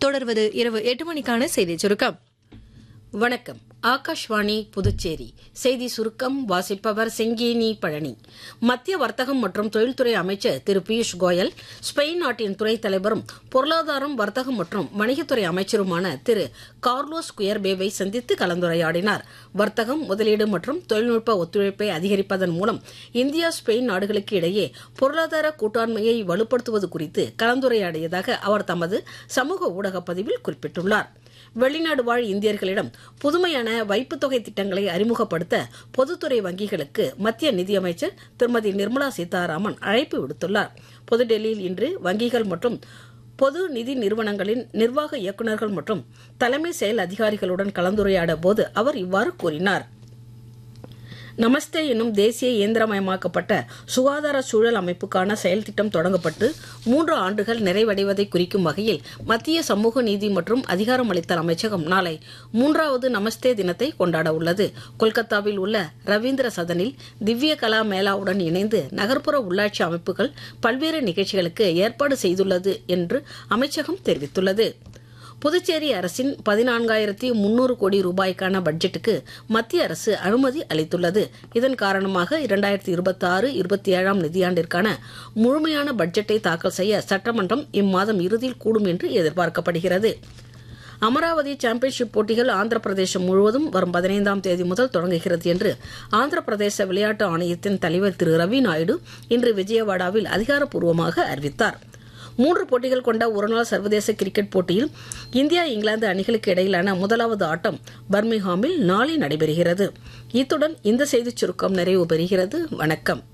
தொடர்வது இரவு எட்டு மணிக்கான செய்தி சுருக்கம் வணக்கம் ஆகாஷ்வாணி புதுச்சேரி செய்தி சுருக்கம் வாசிப்பவர் செங்கேனி பழனி மத்திய வர்த்தகம் மற்றும் தொழில்துறை அமைச்சர் திரு பியூஷ் கோயல் ஸ்பெயின் நாட்டின் துணைத் தலைவரும் பொருளாதாரம் வர்த்தகம் மற்றும் வணிகத்துறை அமைச்சருமான திரு கார்லோஸ் குயர்பேவை சந்தித்து கலந்துரையாடினார் வர்த்தகம் முதலீடு மற்றும் தொழில்நுட்ப ஒத்துழைப்பை அதிகரிப்பதன் மூலம் இந்தியா ஸ்பெயின் நாடுகளுக்கு இடையே பொருளாதார கூட்டாண்மையை வலுப்படுத்துவது குறித்து கலந்துரையாடியதாக அவர் தமது சமூக ஊடக பதிவில் குறிப்பிட்டுள்ளார் வெளிநாடு வாழ் இந்தியர்களிடம் புதுமையான வைப்புத் தொகை திட்டங்களை அறிமுகப்படுத்த பொதுத்துறை வங்கிகளுக்கு மத்திய நிதியமைச்சர் திருமதி நிர்மலா சீதாராமன் அழைப்பு விடுத்துள்ளார் புதுடெல்லியில் இன்று வங்கிகள் மற்றும் பொது நிதி நிறுவனங்களின் நிர்வாக இயக்குநர்கள் மற்றும் தலைமை செயல் அதிகாரிகளுடன் கலந்துரையாட போது அவர் இவ்வாறு கூறினார் நமஸ்தே என்னும் தேசிய இயந்திரமயமாக்கப்பட்ட சுகாதார சூழல் அமைப்புக்கான செயல் திட்டம் தொடங்கப்பட்டு மூன்று ஆண்டுகள் நிறைவடைவதை குறிக்கும் வகையில் மத்திய சமூக நீதி மற்றும் அதிகாரமளித்தல் அமைச்சகம் நாளை மூன்றாவது நமஸ்தே தினத்தை கொண்டாட உள்ளது கொல்கத்தாவில் உள்ள ரவீந்திர சதனில் திவ்ய கலா மேளாவுடன் இணைந்து நகர்ப்புற உள்ளாட்சி அமைப்புகள் பல்வேறு நிகழ்ச்சிகளுக்கு ஏற்பாடு செய்துள்ளது என்று அமைச்சகம் தெரிவித்துள்ளது புதுச்சேரி அரசின் பதினான்காயிரத்தி முன்னூறு கோடி ரூபாய்க்கான பட்ஜெட்டுக்கு மத்திய அரசு அனுமதி அளித்துள்ளது இதன் காரணமாக இரண்டாயிரத்தி இருபத்தி ஆறு இருபத்தி ஏழாம் நிதியாண்டிற்கான முழுமையான பட்ஜெட்டை தாக்கல் செய்ய சட்டமன்றம் இம்மாதம் இறுதியில் கூடும் என்று எதிர்பார்க்கப்படுகிறது அமராவதி சாம்பியன்ஷிப் போட்டிகள் ஆந்திர பிரதேசம் முழுவதும் வரும் பதினைந்தாம் தேதி முதல் தொடங்குகிறது என்று ஆந்திர பிரதேச விளையாட்டு ஆணையத்தின் தலைவர் திரு ரவி நாயுடு இன்று விஜயவாடாவில் அதிகாரப்பூர்வமாக அறிவித்தார் மூன்று போட்டிகள் கொண்ட ஒருநாள் சர்வதேச கிரிக்கெட் போட்டியில் இந்தியா இங்கிலாந்து அணிகளுக்கு இடையிலான முதலாவது ஆட்டம் பர்மிங்ஹாமில் நாளை நடைபெறுகிறது இத்துடன் இந்த செய்திச் சுருக்கம் நிறைவு பெறுகிறது வணக்கம்